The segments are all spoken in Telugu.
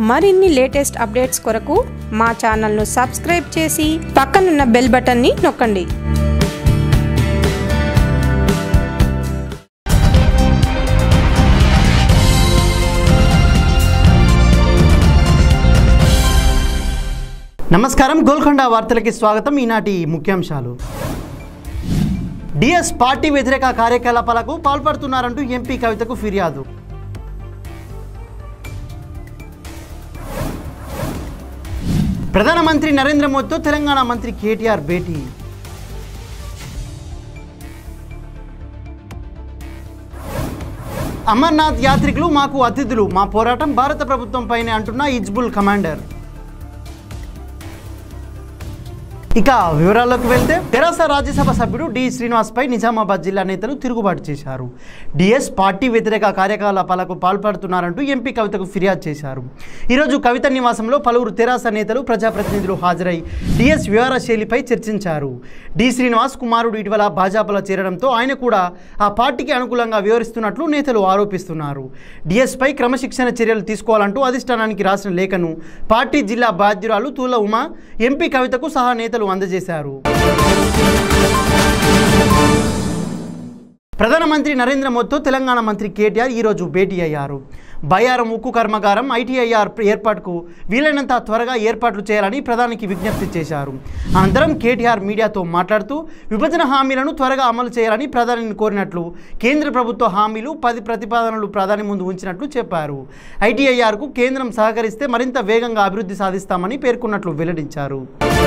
మరిన్ని లేటెస్ట్ అప్డేట్స్ కొరకు మా ఛానల్ను సబ్స్క్రైబ్ చేసి పక్కనున్న బెల్ బటన్ని నొక్కండి నమస్కారం గోల్కొండ వార్తలకి స్వాగతం ఈనాటి ముఖ్యాంశాలు డిఎస్ పార్టీ వ్యతిరేక కార్యకలాపాలకు పాల్పడుతున్నారంటూ ఎంపీ కవితకు ఫిర్యాదు ప్రధానమంత్రి నరేంద్ర మోదీతో తెలంగాణ మంత్రి కేటీఆర్ భేటీ అమర్నాథ్ యాత్రికులు మాకు అతిథులు మా పోరాటం భారత ప్రభుత్వం పైనే అంటున్న ఇజ్బుల్ కమాండర్ ఇక వివరాల్లోకి వెళ్తే తెరాస రాజ్యసభ సభ్యుడు డి శ్రీనివాస్ పై నిజామాబాద్ జిల్లా నేతలు తిరుగుబాటు చేశారు డిఎస్ పార్టీ వ్యతిరేక కార్యకలాపాలకు పాల్పడుతున్నారంటూ ఎంపీ కవితకు ఫిర్యాదు చేశారు ఈరోజు కవిత నివాసంలో పలువురు తెరాస నేతలు ప్రజాప్రతినిధులు హాజరై డిఎస్ వ్యవహార శైలిపై చర్చించారు డి శ్రీనివాస్ కుమారుడు ఇటీవల భాజపాలో చేరడంతో ఆయన కూడా ఆ పార్టీకి అనుకూలంగా వివరిస్తున్నట్లు నేతలు ఆరోపిస్తున్నారు డిఎస్పై క్రమశిక్షణ చర్యలు తీసుకోవాలంటూ అధిష్టానానికి రాసిన లేఖను పార్టీ జిల్లా బాధ్యురాలు తూల ఉమా ఎంపీ కవితకు సహా నేతలు అందజేశారు ప్రధానమంత్రి నరేంద్ర మోదీతో తెలంగాణ మంత్రి కేటీఆర్ ఈరోజు భేటీ అయ్యారు బయ్యారం ఉక్కు కర్మాగారం ఐటీఐఆర్ ఏర్పాటుకు వీలైనంత త్వరగా ఏర్పాట్లు చేయాలని ప్రధానికి విజ్ఞప్తి చేశారు అనంతరం కేటీఆర్ మీడియాతో మాట్లాడుతూ విభజన హామీలను త్వరగా అమలు చేయాలని ప్రధానిని కోరినట్లు కేంద్ర ప్రభుత్వ హామీలు పది ప్రతిపాదనలు ప్రధాని ముందు ఉంచినట్లు చెప్పారు ఐటీఐఆర్కు కేంద్రం సహకరిస్తే మరింత వేగంగా అభివృద్ధి సాధిస్తామని పేర్కొన్నట్లు వెల్లడించారు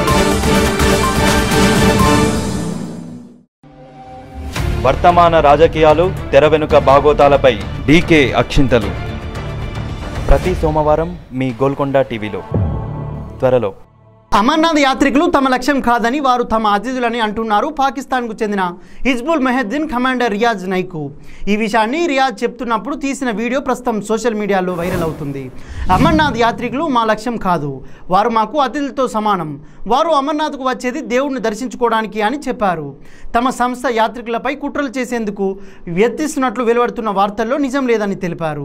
వర్తమాన రాజకీయాలు తెర వెనుక బాగోతాలపై డీకే అక్షింతలు ప్రతి సోమవారం మీ గోల్కొండ టీవీలో త్వరలో అమర్నాథ్ యాత్రికులు తమ లక్ష్యం కాదని వారు తమ అతిథులని అంటున్నారు పాకిస్తాన్కు చెందిన హిజ్బుల్ మెహద్దీన్ కమాండర్ రియాజ్ నైకు ఈ విషయాన్ని రియాజ్ చెప్తున్నప్పుడు తీసిన వీడియో ప్రస్తుతం సోషల్ మీడియాలో వైరల్ అవుతుంది అమర్నాథ్ యాత్రికులు మా లక్ష్యం కాదు వారు మాకు అతిథులతో సమానం వారు అమర్నాథ్కు వచ్చేది దేవుణ్ణి దర్శించుకోవడానికి అని చెప్పారు తమ సంస్థ యాత్రికులపై కుట్రలు చేసేందుకు వ్యర్థిస్తున్నట్లు వెలువడుతున్న వార్తల్లో నిజం లేదని తెలిపారు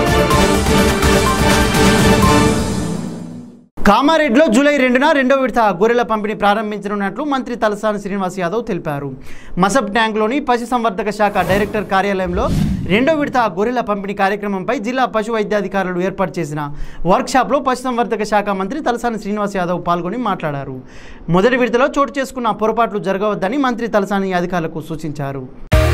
కామారెడ్డిలో జూలై రెండున రెండో విడత గొర్రెల పంపిణీ ప్రారంభించనున్నట్లు మంత్రి తలసాని శ్రీనివాస్ యాదవ్ తెలిపారు మసబ్ ట్యాంక్లోని పశుసంవర్ధక శాఖ డైరెక్టర్ కార్యాలయంలో రెండో విడత గొర్రెల పంపిణీ కార్యక్రమంపై జిల్లా పశు వైద్యాధికారులు ఏర్పాటు చేసిన వర్క్షాప్లో పశుసంవర్ధక శాఖ మంత్రి తలసాని శ్రీనివాస్ యాదవ్ పాల్గొని మాట్లాడారు మొదటి విడతలో చోటు చేసుకున్న పొరపాట్లు జరగవద్దని మంత్రి తలసాని అధికారులకు సూచించారు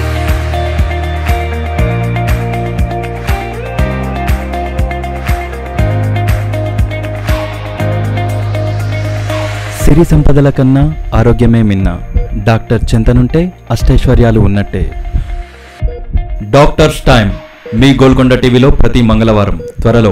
సిరి సంపదల కన్నా ఆరోగ్యమే మిన్న డాక్టర్ చింతనుంటే అష్టైశ్వర్యాలు ఉన్నట్టే డాక్టర్స్ టైం మీ గోల్కొండ టీవీలో ప్రతి మంగళవారం త్వరలో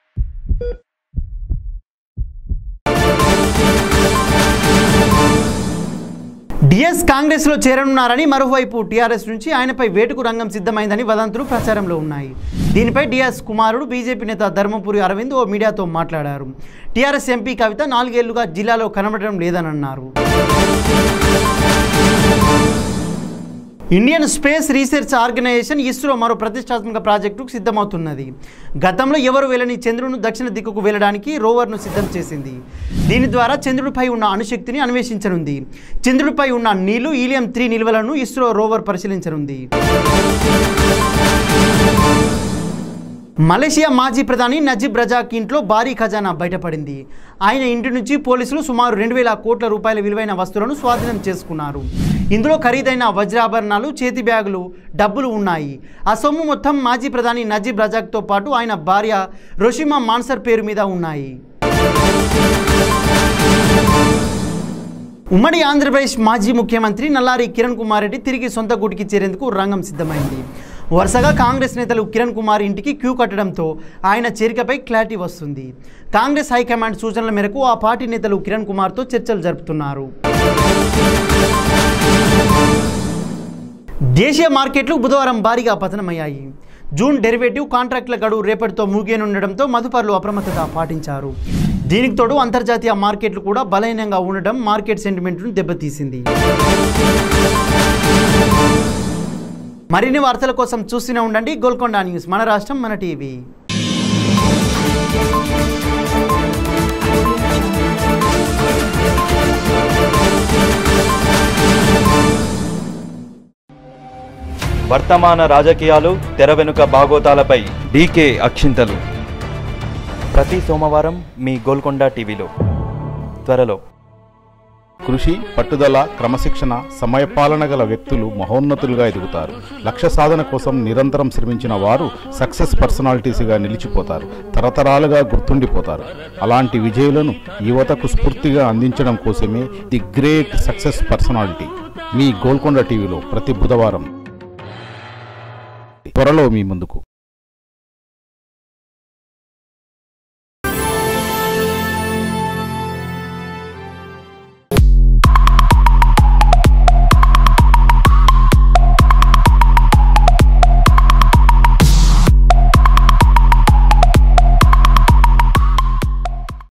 డిఎస్ కాంగ్రెస్లో చేరనున్నారని మరోవైపు టీఆర్ఎస్ నుంచి ఆయనపై వేటుకు రంగం సిద్ధమైందని వదంతులు ప్రచారంలో ఉన్నాయి దీనిపై డిఎస్ కుమారుడు బీజేపీ నేత ధర్మపురి అరవింద్ ఓ మీడియాతో మాట్లాడారు టీఆర్ఎస్ ఎంపీ కవిత నాలుగేళ్లుగా జిల్లాలో కనబడడం లేదని అన్నారు Indian space research organisation ISRO మరో ప్రతిష్టాత్మక ప్రాజెక్టుకు సిద్ధమవుతున్నది గతంలో ఎవరు వెళ్ళని చంద్రుని దక్షిణ దిక్కుకు వెళ్ళడానికి రోవర్ను సిద్ధం చేసింది దీని ద్వారా చంద్రుడిపై ఉన్న అణుశక్తిని అన్వేషించనుంది చంద్రుడిపై ఉన్న నీళ్లు ఈలియం త్రీ నిల్వలను ఇస్రో రోవర్ పరిశీలించనుంది మలేషియా మాజీ ప్రధాని నజీబ్ రజాక్ ఇంట్లో భారీ ఖజానా బయటపడింది ఆయన ఇంటి నుంచి పోలీసులు సుమారు రెండు వేల కోట్ల రూపాయల విలువైన వస్తువులను స్వాధీనం చేసుకున్నారు ఇందులో ఖరీదైన వజ్రాభరణాలు చేతి బ్యాగులు డబ్బులు ఉన్నాయి ఆ సొమ్ము మొత్తం మాజీ ప్రధాని నజీబ్ రజాక్తో పాటు ఆయన భార్య రొషిమా మాన్సర్ పేరు మీద ఉన్నాయి ఉమ్మడి ఆంధ్రప్రదేశ్ మాజీ ముఖ్యమంత్రి నల్లారి కిరణ్ కుమార్ రెడ్డి తిరిగి సొంత గూటికి చేరేందుకు రంగం సిద్ధమైంది వరుసగా కాంగ్రెస్ నేతలు కిరణ్ కుమార్ ఇంటికి క్యూ కట్టడంతో ఆయన చేరికపై క్లారిటీ వస్తుంది కాంగ్రెస్ హైకమాండ్ సూచనల మేరకు ఆ పార్టీ నేతలు కిరణ్ కుమార్తో చర్చలు జరుపుతున్నారు దేశీయ మార్కెట్లు బుధవారం భారీగా పతనమయ్యాయి జూన్ డెరివేటివ్ కాంట్రాక్టుల గడువు రేపటితో ముగియనుండడంతో మదుపరులు అప్రమత్తత పాటించారు దీనికి తోడు అంతర్జాతీయ మార్కెట్లు కూడా బలహీనంగా ఉండడం మార్కెట్ సెంటిమెంట్ను దెబ్బతీసింది మరిన్ని వార్తల కోసం చూస్తూనే ఉండండి గోల్కొండ న్యూస్ మన రాష్ట్రం మన టీవీ వర్తమాన రాజకీయాలు తెర వెనుక బాగోతాలపై డీకే అక్షింతలు ప్రతి సోమవారం మీ గోల్కొండ టీవీలో త్వరలో కృషి పట్టుదల క్రమశిక్షణ సమయపాలన గల వ్యక్తులు మహోన్నతులుగా ఎదుగుతారు లక్ష్య సాధన కోసం నిరంతరం శ్రమించిన వారు సక్సెస్ పర్సనాలిటీస్గా నిలిచిపోతారు తరతరాలుగా గుర్తుండిపోతారు అలాంటి విజయులను యువతకు స్ఫూర్తిగా అందించడం కోసమే ది గ్రేట్ సక్సెస్ పర్సనాలిటీ మీ గోల్కొండ టీవీలో ప్రతి బుధవారం త్వరలో మీ ముందుకు